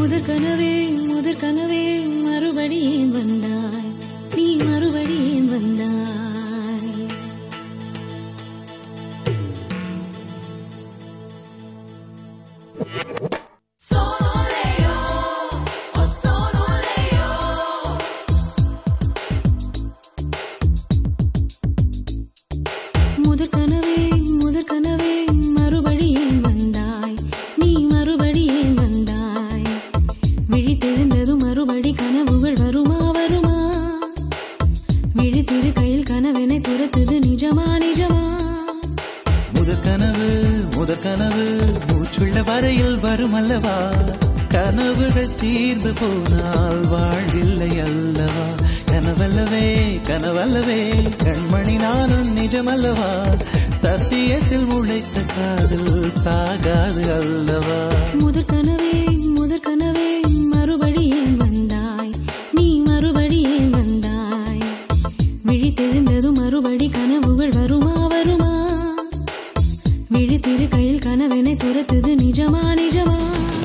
முதற் கனவே முதற் கனவே மறுபடி ஏன் வந்தாய் நீ மறுபடி ஏன் வந்தாய் முதற் கனவே முதற் கனவே மறுபடி ஏன் வந்தாய் நீ மறுபடி ஏன் வந்தாய் விழித்தெழுந்ததும் மறுபடி கனவுகள் வருமா வருமா விழித்திரு கையில் கனவெனை துரத்துது நிஜமா நிஜமா முதற் கனவு முதற் கனவு மூச்சுள்ள வரையில் வரும் அல்லவா கனவுகள் தீர்ந்து போனால் வாழ்வில்லை அல்லவா கனவல்லவே கனவல்லவே கண்மணி நானும் நிஜமல்லவா சத்தியத்தில் உழைத்த காதல் சாகாது அல்லவா முதற் கனவே முதற் கனவே மறுபடி ஏன் வந்தாய் நீ மறுபடி ஏன் வந்தாய் விழித்தெழுந்ததும் மறுபடி கனவுகள் வருமா வருமா விழித்திரு கையில் கனவெனை துரத்துது நிஜமா நிஜமா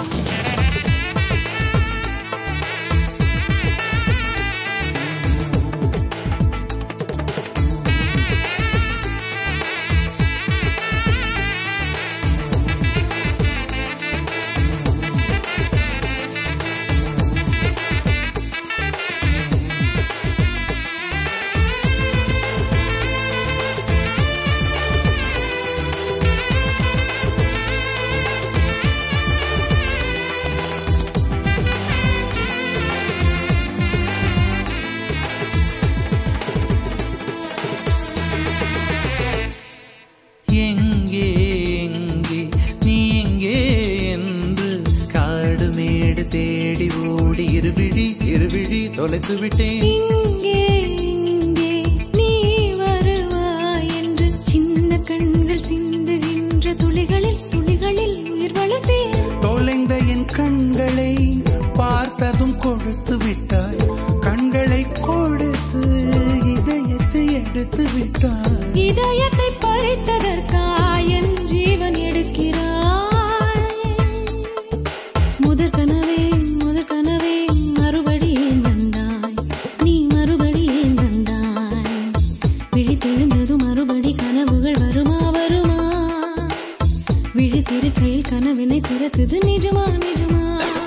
எங்கே எங்கே நீ எங்கே என்று காடு மேடு தேடி ஓடி இருவிழி இருவிழி தொலைத்து விட்டேன் இங்கே இங்கே நீ வருவாய் என்று சின்ன கண்கள் சிந்துகின்ற துளிகளில் துளிகளில் உயிர் வளர்த்தேன் தொலைந்த என் கண்களை பார்த்ததும் கொடுத்து விட்டாய் கண்களை கொடுத்து இதயத்தை எடுத்து விட்டாய் இதயத்தை பறித்ததற்காய் என் ஜீவன் எடுக்கிறாய் முதற் கனவே முதற் கனவே மறுபடி ஏன் வந்தாய் நீ மறுபடி ஏன் வந்தாய் விழித்தெழுந்ததும் மறுபடி கனவுகள் வருமா வருமா விழித்திருக்கையில் கனவினை துரத்துது நிஜமா நிஜமா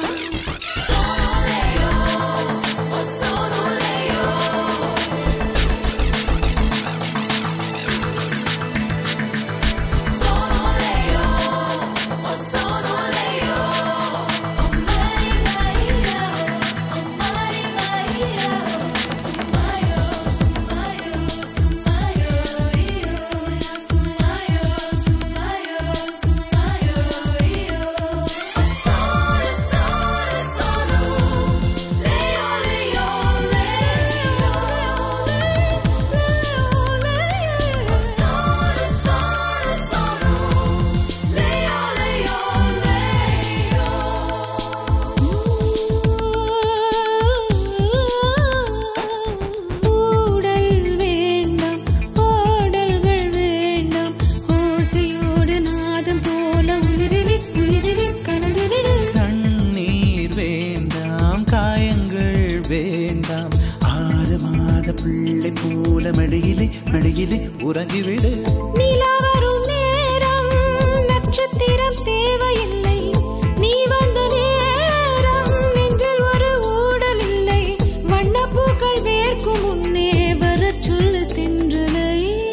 ஊடல் வேண்டாம் ஓடல்கள் வேண்டாம் ஓசையோடு நாதம் போல உயிரிலி உயிரிலி கலந்துவிடு கண்ணீர் வேண்டாம் காயங்கள் வேண்டாம் ஆறு மாத பிள்ளை போல மடியிலே மடியிலே உறங்கிவிடு நிலா வரும் நேரம் நட்சத்திரம் தேவையில்லை நீ வந்த நேரம் நெஞ்சில் ஒரு ஊடல் இல்லை வண்ணப்பூக்கள் வேர்க்கும் முன்னே வரச் சொல்லு தென்றலை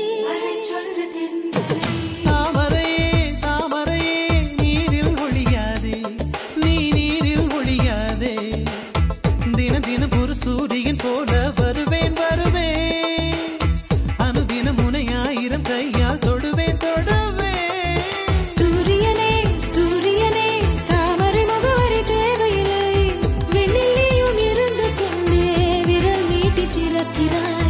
தாமரையே தாமரையே நீரில் ஒழியாதே நீ நீரில் ஒழியாதே தினம் தினம் ஒரு சூரியன் போல வருவேன் வருவேன் அனுதினம் உனை ஆயிரம் கையால் தொடுவேன் தொடுவேன் சூரியனே சூரியனே தாமரை முகவரி தேவையில்லை வெண்ணிலையும் இருந்து கொண்டே விரல் நீட்டி திறக்கிறாய்